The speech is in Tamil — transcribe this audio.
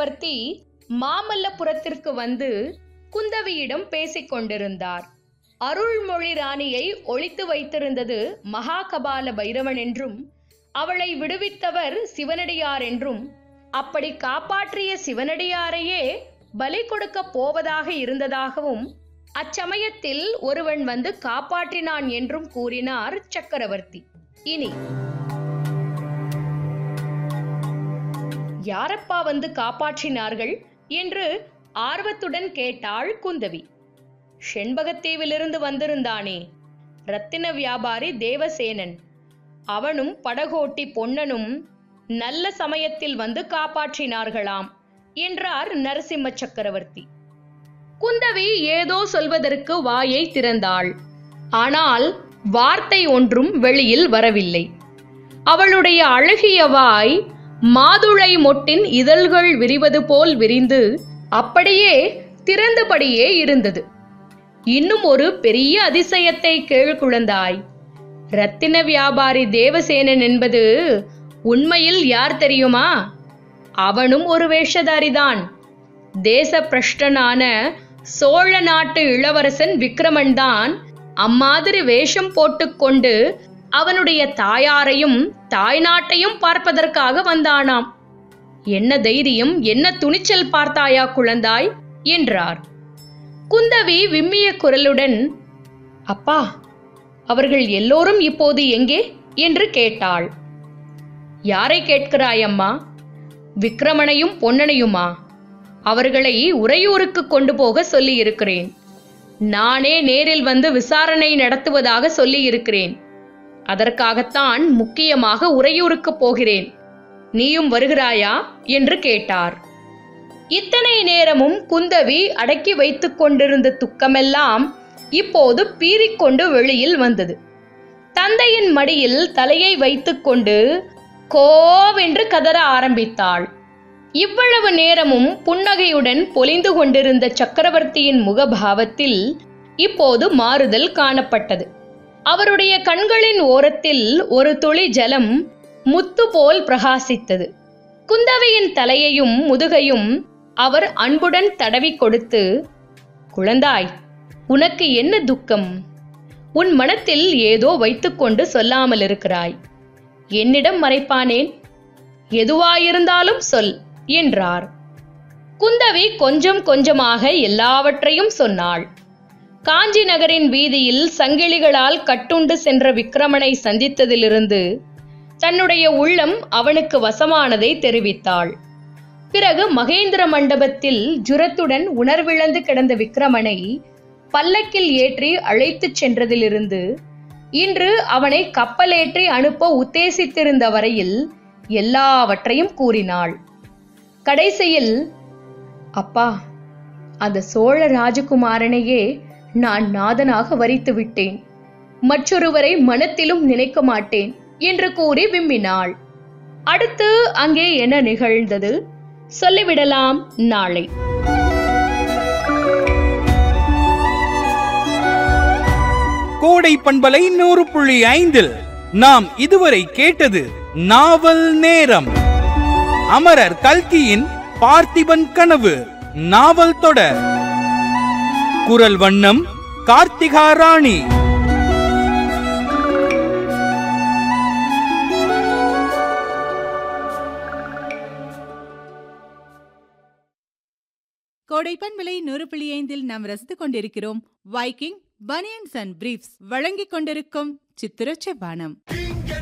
சக்கரவர்த்தி மாமல்லபுரத்திற்கு வந்து குந்தவியிடம் பேசிக் கொண்டிருந்தார் அருள்மொழி ராணியை ஒளித்து வைத்திருந்தது மகாகபால பைரவன் என்றும் அவளை விடுவித்தவர் சிவனடியார் என்றும் அப்படி காப்பாற்றிய சிவனடியாரையே பலி கொடுக்க போவதாக இருந்ததாகவும் அச்சமயத்தில் ஒருவன் வந்து காப்பாற்றினான் என்றும் கூறினார் சக்கரவர்த்தி இனி யாரப்பா வந்து காப்பாற்றினார்கள் என்று ஆர்வத்துடன் கேட்டாள் குந்தவி செண்பகத்தீவிலிருந்து வந்திருந்தானே ரத்தின வியாபாரி தேவசேனன் அவனும் படகோட்டி பொன்னனும் நல்ல சமயத்தில் வந்து காப்பாற்றினார்களாம் என்றார் நரசிம்ம சக்கரவர்த்தி குந்தவி ஏதோ சொல்வதற்கு வாயை திறந்தாள் ஆனால் வார்த்தை ஒன்றும் வெளியில் வரவில்லை அவளுடைய அழகிய வாய் மாதுளை மொட்டின் இதழ்கள் விரிவது போல் விரிந்து அப்படியே திறந்தபடியே இருந்தது இன்னும் ஒரு பெரிய அதிசயத்தை கேள் குழந்தாய் ரத்தின வியாபாரி தேவசேனன் என்பது உண்மையில் யார் தெரியுமா அவனும் ஒரு வேஷதாரிதான் தேச பிரஷ்டனான சோழ நாட்டு இளவரசன் விக்ரமன் தான் அம்மாதிரி வேஷம் போட்டுக்கொண்டு அவனுடைய தாயாரையும் தாய்நாட்டையும் பார்ப்பதற்காக வந்தானாம் என்ன தைரியம் என்ன துணிச்சல் பார்த்தாயா குழந்தாய் என்றார் குந்தவி விம்மிய குரலுடன் அப்பா அவர்கள் எல்லோரும் இப்போது எங்கே என்று கேட்டாள் யாரை கேட்கிறாய் அம்மா விக்ரமனையும் பொன்னனையுமா அவர்களை உறையூருக்கு கொண்டு போக சொல்லி இருக்கிறேன் நானே நேரில் வந்து விசாரணை நடத்துவதாக சொல்லி இருக்கிறேன் அதற்காகத்தான் முக்கியமாக உறையூருக்கு போகிறேன் நீயும் வருகிறாயா என்று கேட்டார் இத்தனை நேரமும் குந்தவி அடக்கி வைத்துக் கொண்டிருந்த துக்கமெல்லாம் இப்போது பீறிக்கொண்டு வெளியில் வந்தது தந்தையின் மடியில் தலையை வைத்துக்கொண்டு கோவென்று கதற ஆரம்பித்தாள் இவ்வளவு நேரமும் புன்னகையுடன் பொலிந்து கொண்டிருந்த சக்கரவர்த்தியின் முகபாவத்தில் இப்போது மாறுதல் காணப்பட்டது அவருடைய கண்களின் ஓரத்தில் ஒரு துளி ஜலம் முத்து போல் பிரகாசித்தது குந்தவையின் தலையையும் முதுகையும் அவர் அன்புடன் தடவி கொடுத்து குழந்தாய் உனக்கு என்ன துக்கம் உன் மனத்தில் ஏதோ வைத்துக்கொண்டு சொல்லாமல் இருக்கிறாய் என்னிடம் மறைப்பானேன் எதுவாயிருந்தாலும் சொல் என்றார் குந்தவி கொஞ்சம் கொஞ்சமாக எல்லாவற்றையும் சொன்னாள் காஞ்சி நகரின் வீதியில் சங்கிலிகளால் கட்டுண்டு சென்ற விக்ரமனை சந்தித்ததிலிருந்து தன்னுடைய உள்ளம் அவனுக்கு வசமானதை தெரிவித்தாள் பிறகு மகேந்திர மண்டபத்தில் ஜுரத்துடன் உணர்விழந்து கிடந்த விக்ரமனை பல்லக்கில் ஏற்றி அழைத்துச் சென்றதிலிருந்து இன்று அவனை கப்பலேற்றி அனுப்ப உத்தேசித்திருந்த வரையில் எல்லாவற்றையும் கூறினாள் கடைசியில் அப்பா அந்த சோழ ராஜகுமாரனையே நான் நாதனாக வரித்து விட்டேன் மற்றொருவரை மனத்திலும் நினைக்க மாட்டேன் என்று கூறி விம்மினாள் அடுத்து அங்கே என்ன நிகழ்ந்தது சொல்லிவிடலாம் நாளை கோடை பண்பலை நூறு புள்ளி ஐந்தில் நாம் இதுவரை கேட்டது நாவல் நேரம் அமரர் கல்கியின் பார்த்திபன் கனவு நாவல் தொடர் குரல் வண்ணம் கார்த்திகா ராணி கோடைப்பன் விலை நூறு புள்ளி ஐந்தில் நாம் ரசித்துக் கொண்டிருக்கிறோம் வைக்கிங் பனியன்ஸ் அண்ட் பிரீஃப்ஸ் வழங்கிக் கொண்டிருக்கும் சித்திர செவ்வானம்